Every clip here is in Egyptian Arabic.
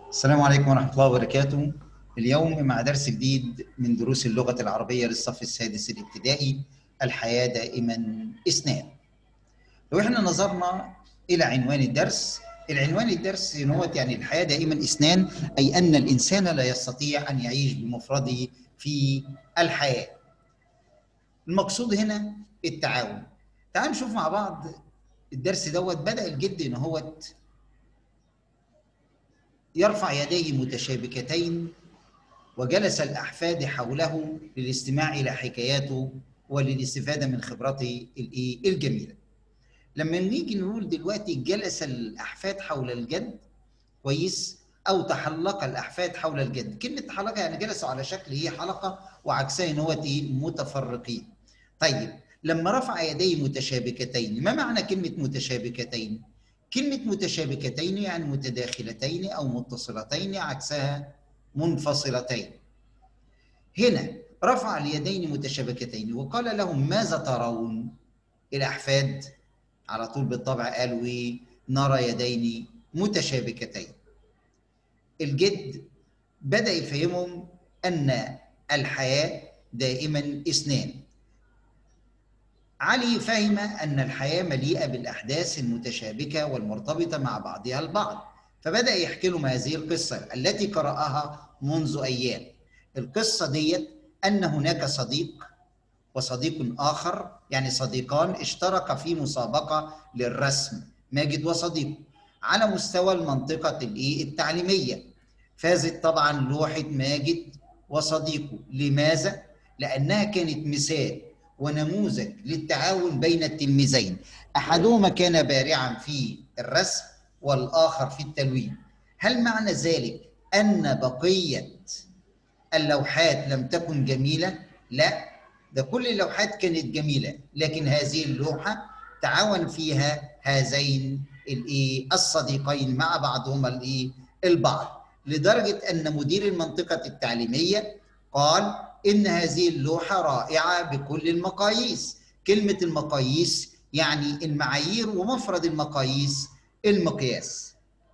السلام عليكم ورحمة الله وبركاته اليوم مع درس جديد من دروس اللغة العربية للصف السادس الابتدائي الحياة دائما اثنان لو احنا نظرنا إلى عنوان الدرس العنوان الدرس هو يعني الحياة دائما اثنان أي أن الإنسان لا يستطيع أن يعيش بمفرده في الحياة المقصود هنا التعاون تعالوا نشوف مع بعض الدرس دوت بدأ الجد إن هو يرفع يديه متشابكتين وجلس الأحفاد حوله للاستماع إلى حكاياته وللاستفادة من خبرته الجميلة لما نيجي نقول دلوقتي جلس الأحفاد حول الجد كويس أو تحلق الأحفاد حول الجد كلمة تحلق يعني جلسوا على شكل هي حلقة وعكسها إن هو متفرقين طيب لما رفع يديه متشابكتين ما معنى كلمة متشابكتين؟ كلمة متشابكتين يعني متداخلتين أو متصلتين عكسها منفصلتين هنا رفع اليدين متشابكتين وقال لهم ماذا ترون الأحفاد على طول بالطبع قالوا إيه نرى يدين متشابكتين الجد بدأ يفهمهم أن الحياة دائما اثنان علي فهم أن الحياة مليئة بالأحداث المتشابكة والمرتبطة مع بعضها البعض فبدأ يحكي لهم هذه القصة التي قرأها منذ أيام القصة ديت أن هناك صديق وصديق آخر يعني صديقان اشترك في مسابقة للرسم ماجد وصديقه على مستوى المنطقة التعليمية فازت طبعا لوحة ماجد وصديقه لماذا؟ لأنها كانت مثال ونموذج للتعاون بين التلميذين احدهما كان بارعا في الرسم والاخر في التلوين هل معنى ذلك ان بقيه اللوحات لم تكن جميله لا ده كل اللوحات كانت جميله لكن هذه اللوحه تعاون فيها هذين الايه الصديقين مع بعضهما الايه البعض لدرجه ان مدير المنطقه التعليميه قال ان هذه اللوحه رائعه بكل المقاييس كلمه المقاييس يعني المعايير ومفرد المقاييس المقياس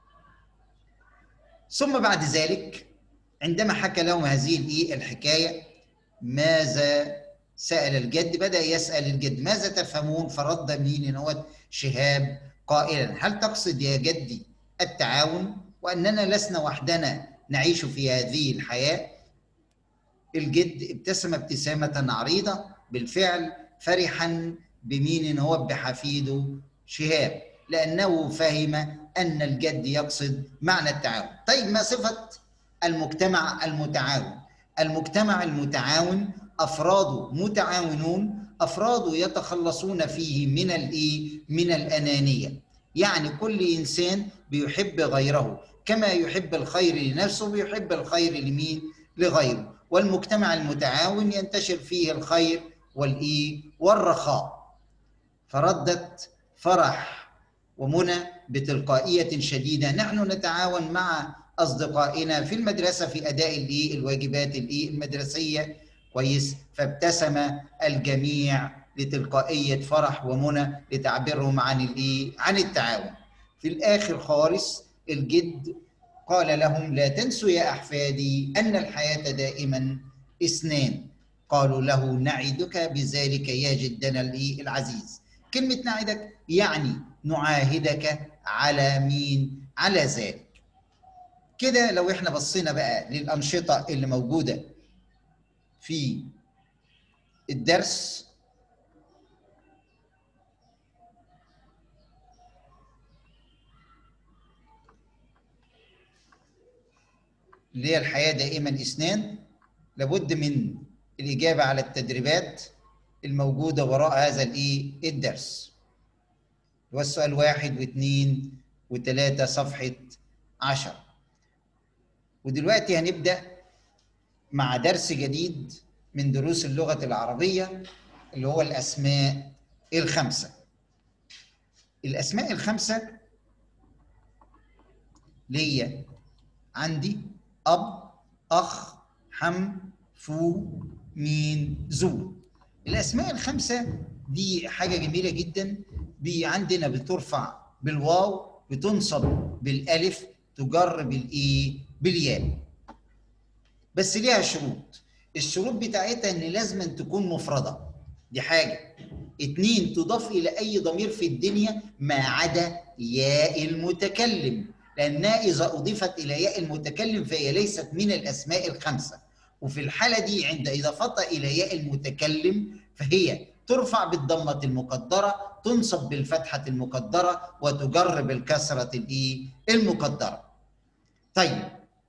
ثم بعد ذلك عندما حكى لهم هذه الايه الحكايه ماذا سال الجد بدا يسال الجد ماذا تفهمون فرد مين هو شهاب قائلا هل تقصد يا جدي التعاون واننا لسنا وحدنا نعيش في هذه الحياه الجد ابتسم ابتسامة عريضة بالفعل فرحا بمين هو بحفيده شهاب لأنه فهم أن الجد يقصد معنى التعاون طيب ما صفة المجتمع المتعاون المجتمع المتعاون أفراده متعاونون أفراده يتخلصون فيه من الإيه؟ من الأنانية يعني كل إنسان بيحب غيره كما يحب الخير لنفسه ويحب الخير لمين؟ لغيره والمجتمع المتعاون ينتشر فيه الخير والايه والرخاء فردت فرح ومنى بتلقائيه شديده نحن نتعاون مع اصدقائنا في المدرسه في اداء الايه الواجبات الايه المدرسيه كويس فابتسم الجميع لتلقائيه فرح ومنى لتعبيرهم عن الايه عن التعاون في الاخر خالص الجد قال لهم لا تنسوا يا احفادي ان الحياه دائما اثنان قالوا له نعدك بذلك يا جدنا العزيز كلمه نعدك يعني نعاهدك على مين على ذلك كده لو احنا بصينا بقى للانشطه اللي موجوده في الدرس اللي هي الحياة دائما اثنان لابد من الإجابة على التدريبات الموجودة وراء هذا الإيه الدرس هو السؤال واحد واثنين وثلاثة صفحة عشر ودلوقتي هنبدأ مع درس جديد من دروس اللغة العربية اللي هو الأسماء الخمسة الأسماء الخمسة ليا عندي أب أخ حم فو مين زو الأسماء الخمسة دي حاجة جميلة جدا بي عندنا بترفع بالواو بتنصب بالألف تجر بالايه بالياء بس ليها شروط الشروط بتاعتها ان لازم أن تكون مفردة دي حاجة اتنين تضاف إلى أي ضمير في الدنيا ما عدا ياء المتكلم لأنها إذا أضيفت إلى ياء المتكلم فهي ليست من الأسماء الخمسة وفي الحالة دي عند إضافتها إلى ياء المتكلم فهي ترفع بالضمة المقدرة تنصب بالفتحة المقدرة وتجر بالكسرة الإيه المقدرة طيب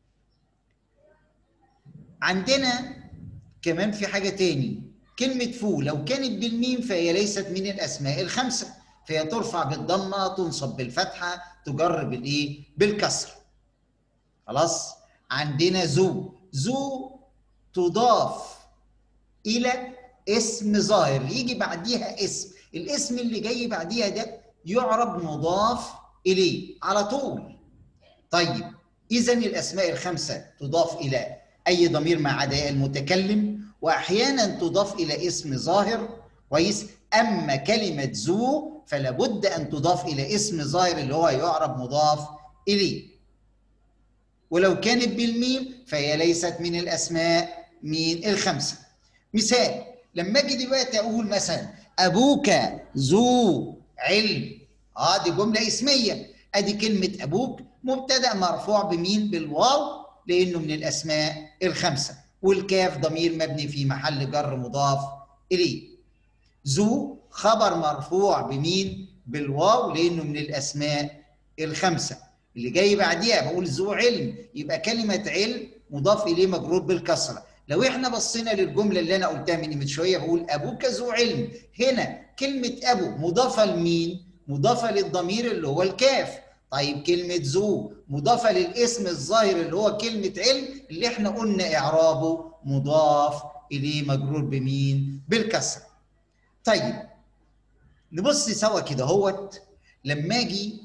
عندنا كمان في حاجة تاني كلمة فو لو كانت بالميم فهي ليست من الأسماء الخمسة فهي ترفع بالضمة تنصب بالفتحة تجر بالإيه؟ بالكسر خلاص عندنا ذو ذو تضاف إلى اسم ظاهر يجي بعديها اسم الاسم اللي جاي بعديها ده يعرب مضاف إليه على طول طيب إذا الأسماء الخمسة تضاف إلى أي ضمير ما عدا المتكلم واحيانا تضاف الى اسم ظاهر كويس اما كلمه ذو فلا بد ان تضاف الى اسم ظاهر اللي هو يعرب مضاف اليه ولو كانت بالميم فهي ليست من الاسماء من الخمسه مثال لما اجي دلوقتي اقول مثلا ابوك ذو علم اه دي جمله اسميه ادي كلمه ابوك مبتدا مرفوع بمين بالواو لانه من الاسماء الخمسه والكاف ضمير مبني في محل جر مضاف إليه ذو خبر مرفوع بمين بالواو لأنه من الأسماء الخمسة اللي جاي بعديها بقول ذو علم يبقى كلمة علم مضاف إليه مجرور بالكسرة لو احنا بصينا للجملة اللي أنا قلتها من شوية بقول أبوك ذو علم هنا كلمة أبو مضافة لمين؟ مضافة للضمير اللي هو الكاف طيب كلمة ذو مضافة للاسم الظاهر اللي هو كلمة علم اللي احنا قلنا إعرابه مضاف إليه مجرور بمين؟ بالكسر. طيب نبص سوا كده هوت لما أجي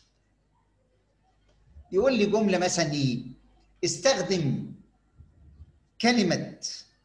يقول لي جملة مثلا إيه؟ استخدم كلمة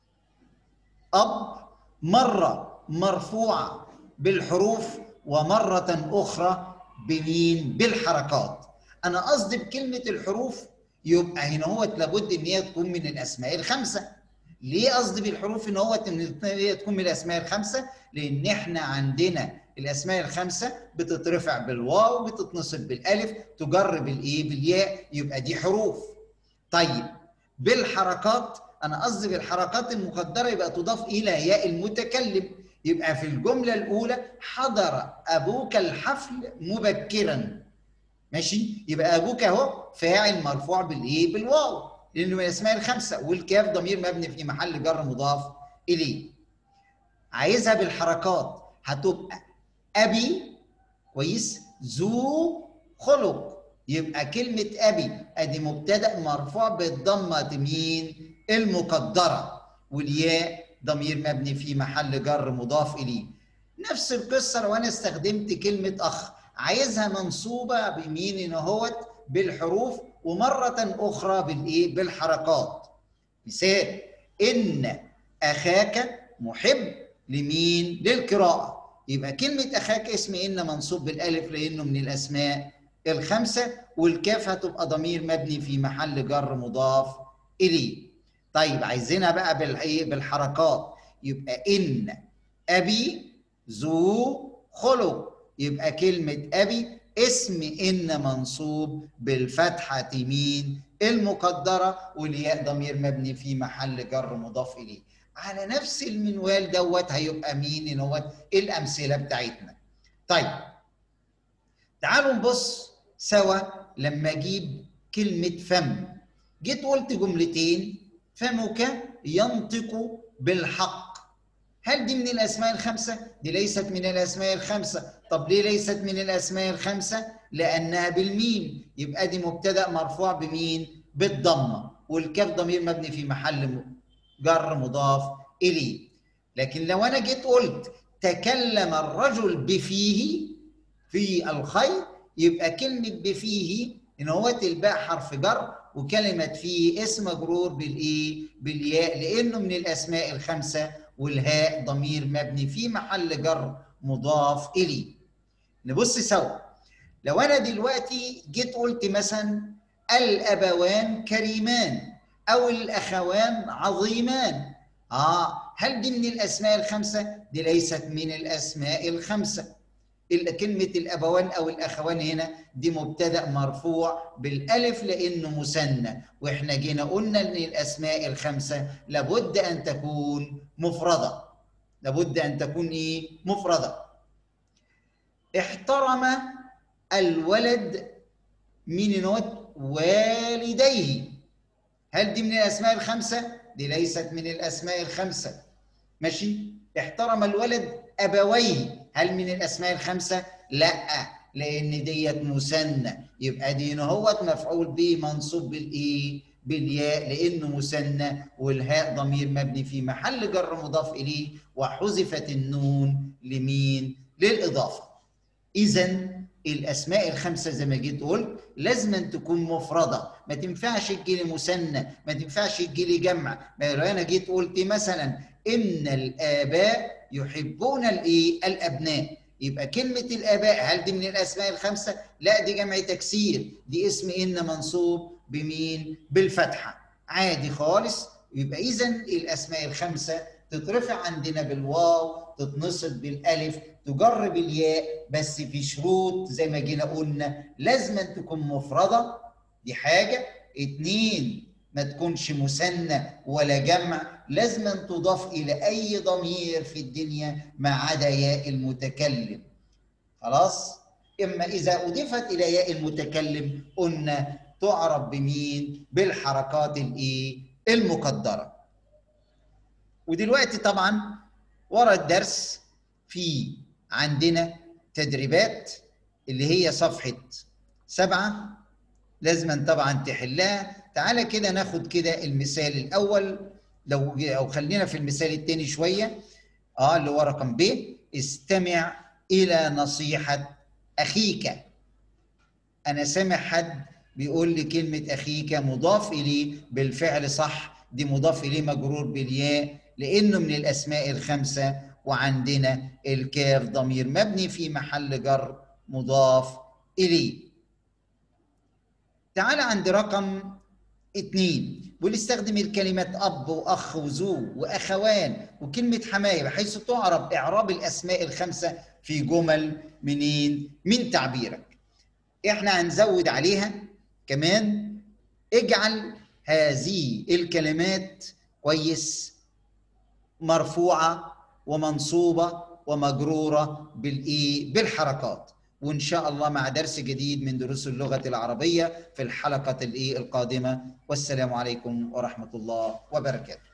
أب مرة مرفوعة بالحروف ومرة أخرى بمين؟ بالحركات. أنا قصدي بكلمة الحروف يبقى هنا هو لابد إن هي تكون من الأسماء الخمسة. ليه قصدي بالحروف إن هو إن هي تكون من الأسماء الخمسة؟ لأن إحنا عندنا الأسماء الخمسة بتترفع بالواو بتتنصب بالألف تجر بالإيه؟ بالياء يبقى دي حروف. طيب بالحركات أنا قصدي بالحركات المقدرة يبقى تضاف إلى ياء المتكلم يبقى في الجملة الأولى حضر أبوك الحفل مبكرا ماشي يبقى أبوك أهو فاعل مرفوع بالإيه بالواو لأنه من الأسماء الخمسة والكاف ضمير مبني في محل جر مضاف إليه عايزها بالحركات هتبقى أبي كويس ذو خلق يبقى كلمة أبي أدي مبتدأ مرفوع بالضمة مين المقدرة والياء ضمير مبني في محل جر مضاف إليه نفس القصة لو أنا استخدمت كلمة أخ عايزها منصوبة بمين اهوت بالحروف ومرة أخرى بالإيه بالحركات مثال إن أخاك محب لمين للقراءة يبقى كلمة أخاك اسم إن منصوب بالألف لأنه من الأسماء الخمسة والكاف هتبقى ضمير مبني في محل جر مضاف إليه طيب عايزينها بقى بالايه بالحركات يبقى ان ابي ذو خلق يبقى كلمه ابي اسم ان منصوب بالفتحه مين المقدره والياء ضمير مبني في محل جر مضاف اليه على نفس المنوال دوت هيبقى مين دوت الامثله بتاعتنا طيب تعالوا نبص سوا لما اجيب كلمه فم جيت قلت جملتين فمك ينطق بالحق هل دي من الأسماء الخمسة؟ دي ليست من الأسماء الخمسة طب ليه ليست من الأسماء الخمسة؟ لأنها بالميم يبقى دي مبتدأ مرفوع بمين؟ بالضمة والكاف ضمير مبني في محل جر مضاف إليه لكن لو أنا جيت قلت تكلم الرجل بفيه في الخير يبقى كلمة بفيه إن هو الباء حرف جر وكلمة فيه اسم مجرور بالإيه؟ بالياء لأنه من الأسماء الخمسة والهاء ضمير مبني في محل جر مضاف إليه. نبص سوا. لو أنا دلوقتي جيت قلت مثلا الابوان كريمان او الاخوان عظيمان اه هل دي من الاسماء الخمسه دي ليست من الاسماء الخمسه كلمة الأبوان أو الأخوان هنا دي مبتدأ مرفوع بالألف لأنه مثنى وإحنا جينا قلنا إن الأسماء الخمسة لابد أن تكون مفردة لابد أن تكون إيه؟ مفردة احترم الولد من نوت والديه هل دي من الأسماء الخمسة؟ دي ليست من الأسماء الخمسة ماشي؟ احترم الولد أبويه هل من الاسماء الخمسه؟ لا لان ديت مثنى يبقى دي هوت مفعول به منصوب بالايه؟ بالياء لانه مثنى والهاء ضمير مبني في محل جر مضاف اليه وحذفت النون لمين؟ للاضافه. اذا الاسماء الخمسه زي ما جيت قلت لازم أن تكون مفرده ما تنفعش تجي لي مثنى ما تنفعش تجي لي جمع ما لو انا جيت قلت مثلا ان الاباء يحبون الايه الابناء يبقى كلمه الاباء هل دي من الاسماء الخمسه لا دي جمع تكسير دي اسم ان منصوب بمين بالفتحه عادي خالص يبقى اذا الاسماء الخمسه تترفع عندنا بالواو تتنصب بالالف تجر بالياء بس في شروط زي ما جينا قلنا لازم أن تكون مفرده دي حاجه اتنين ما تكونش مثنى ولا جمع لازم أن تضاف الى اي ضمير في الدنيا ما عدا ياء المتكلم خلاص اما اذا اضيفت الى ياء المتكلم قلنا تعرف بمين بالحركات الايه المقدره ودلوقتي طبعا ورا الدرس في عندنا تدريبات اللي هي صفحه سبعه لازم طبعا تحلها تعالى كده ناخد كده المثال الاول لو او خلينا في المثال الثاني شويه اه اللي هو رقم ب استمع الى نصيحه اخيك انا سامع حد بيقول لي كلمه اخيك مضاف اليه بالفعل صح دي مضاف اليه مجرور بالياء لانه من الاسماء الخمسه وعندنا الكاف ضمير مبني في محل جر مضاف اليه تعال عند رقم اثنين ونستخدم الكلمات اب واخ وزو واخوان وكلمه حمايه بحيث تعرب اعراب الاسماء الخمسه في جمل منين من تعبيرك احنا هنزود عليها كمان اجعل هذه الكلمات كويس مرفوعه ومنصوبه ومجروره بالايه بالحركات وان شاء الله مع درس جديد من دروس اللغه العربيه في الحلقه الايه القادمه والسلام عليكم ورحمه الله وبركاته